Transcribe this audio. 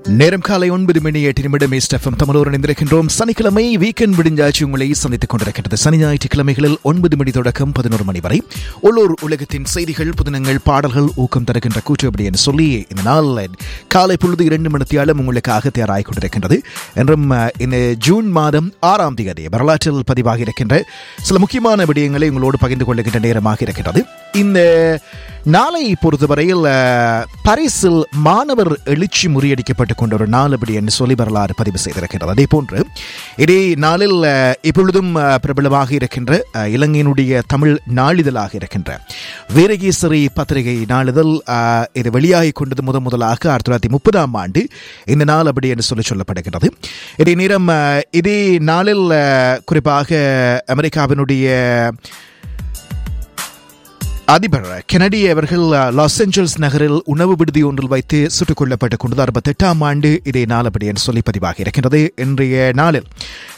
நேரம் காலை ஒன்பது மணி எட்டு நிமிடம் எஸ்டெஃபம் தமிழோடு இணைந்திருக்கின்றோம் சனிக்கிழமை வீக்கெண்ட் விடிஞ்சாச்சு உங்களை சந்தித்துக் கொண்டிருக்கிறது சனி ஞாயிற்றுக்கிழமைகளில் ஒன்பது மணி தொடக்கம் பதினோரு மணி வரை உள்ளூர் உலகத்தின் செய்திகள் புதினங்கள் பாடல்கள் ஊக்கம் தருகின்ற கூற்று அப்படி என்று சொல்லி இந்த நாள் காலை பொழுது இரண்டு மணித்தியாலும் உங்களுக்காக தயாராகிக் கொண்டிருக்கின்றது என்றும் அஹ், இந்த ஜூன் மாதம் ஆறாம் தேதி வரலாற்றில் பதிவாகி இருக்கின்ற சில முக்கியமான விடயங்களை உங்களோடு பகிர்ந்து கொள்ளுகின்ற நேரமாக இருக்கின்றது இந்த நாளை பொறுத்தவரையில் அஹ், பாரிஸில் மாணவர் எழுச்சி முறியடிக்கப்பட்டுக் கொண்ட ஒரு நாள் அப்படி என்று சொல்லி வரலாறு பதிவு செய்திருக்கின்றது அதே போன்று இதே நாளில் அஹ், இப்பொழுதும் அஹ், பிரபலமாக இருக்கின்ற அஹ், இலங்கையினுடைய தமிழ் நாளிதழாக இருக்கின்ற வீரகேசரி பத்திரிகை நாளிதழ் அஹ், இது வெளியாகி கொண்டது முதன் முதலாக ஆயிரத்தி தொள்ளாயிரத்தி முப்பதாம் ஆண்டு இந்த நாள் அப்படி என்று சொல்லி சொல்லப்படுகிறது இதே நேரம் அஹ், இதே நாளில் அஹ், குறிப்பாக அமெரிக்காவினுடைய அதிபர் கெனடி அவர்கள் அஹ், லாஸ் ஏஞ்சல்ஸ் நகரில் உணவு விடுதி ஒன்றில் வைத்து சுட்டுக் கொல்லப்பட்டுக் கொண்டது அறுபத்தெட்டாம் ஆண்டு இதே நாள் அப்படி என்று சொல்லி பதிவாகி இருக்கின்றது இன்றைய நாளில்